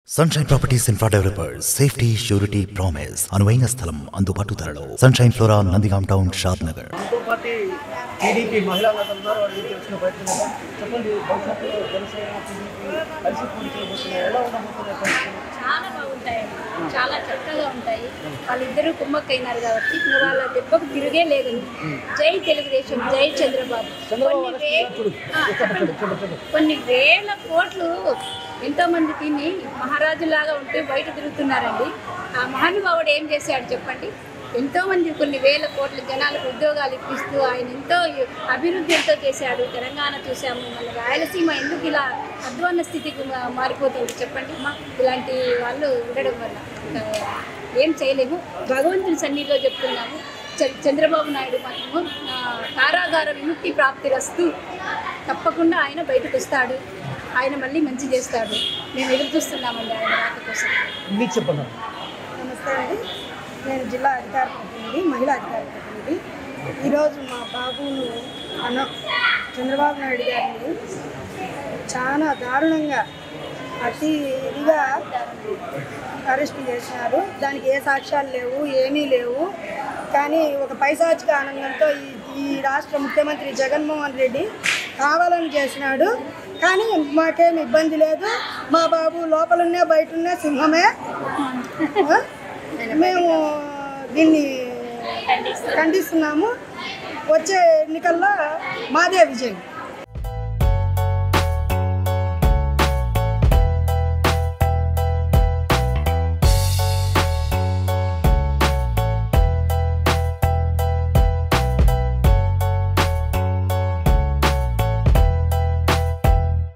Sunshine properties infra developers safety surety promise అనువైన స్థలం అందుబాటు ధరలో sunshine flora Nandigam town Shadnagar మనతో పాటు టీడీపీ మహిళా నేతలు ఉన్నారు వారి గురించి వచ్చిన ప్రయత్నం చేద్దాం. చెప్పండి భవిష్యత్తులో జనసేన టీడీపీ కలిసి పోటీ చేయబోతున్నాయి ఎలా ఉండబోతున్నాయి పరిస్థితులు? చాలా బాగుంటాయండి చాలా చక్కగా ఉంటాయి వాళ్ళిద్దరూ కుమ్మక్కైనారు కాబట్టి ఇంకా వాళ్ళ దెబ్బకు తిరిగే లేదు జై తెలుగుదేశం జై చంద్రబాబు చంద్రబాబు కొన్ని వస్తే వే- చూడు. ఆ, చెప్పండి. చెప్పండి. కొన్ని వేల కోట్లు ఎంతో మంది తిని మహారాజులాగా ఉంటూ బయట తిరుగుతున్నారండి ఆ మహానుభావుడు ఏం చేశాడు చెప్పండి ఎంతో మంది కొన్ని వేల కోట్ల జనాలకు ఉద్యోగాలు ఇప్పిస్తూ ఆయన ఎంతో అభివృద్ధి ఎంతో చేశాడు తెలంగాణ చూసాము మన రాయలసీమ ఎందుకు ఇలా అధ్వాన్న స్థితికి మా- మారిపోతుంది చెప్పండి అమ్మా ఇలాంటి వాళ్ళు ఉండడం వల్ల ఇంకా ఏం చేయలేము భగవంతుని సన్నిధిలో చెప్తున్నాము చ- చంద్రబాబు నాయుడు మాత్రము ఆ, కారాగార విముక్తి ప్రాప్తి రస్తూ తప్పకుండా ఆయన బయటకు వస్తాడు ఆయన మళ్ళీ మంచి చేస్తాడు మేము ఎదురు చూస్తున్నామండి ఆయన రాక కోసం మీకు చెప్పండి నమస్తే అండి నేను జిల్లా అధికార ప్రతినిధి మహిళా అధికార ప్రతినిధి ఈరోజు మా బాబును అన్న చంద్రబాబు నాయుడు గారిని చాలా దారుణంగా అతి ఇదిగా అరెస్ట్ చేసినారు దానికి ఏ సాక్ష్యాలు లేవు ఏమీ లేవు కానీ ఒక పైశాచిక ఆనందంతో ఈ ఈ రాష్ట్ర ముఖ్యమంత్రి జగన్మోహన్ రెడ్డి కావాలని చేసినాడు కానీ మాకేం ఇబ్బంది లేదు మా బాబు లోపలనే బయటనే సింహమే ఆ? మేము దీన్ని ఖండిస్తున్నాము వచ్చే ఎన్నికల్లో మాదే విజయం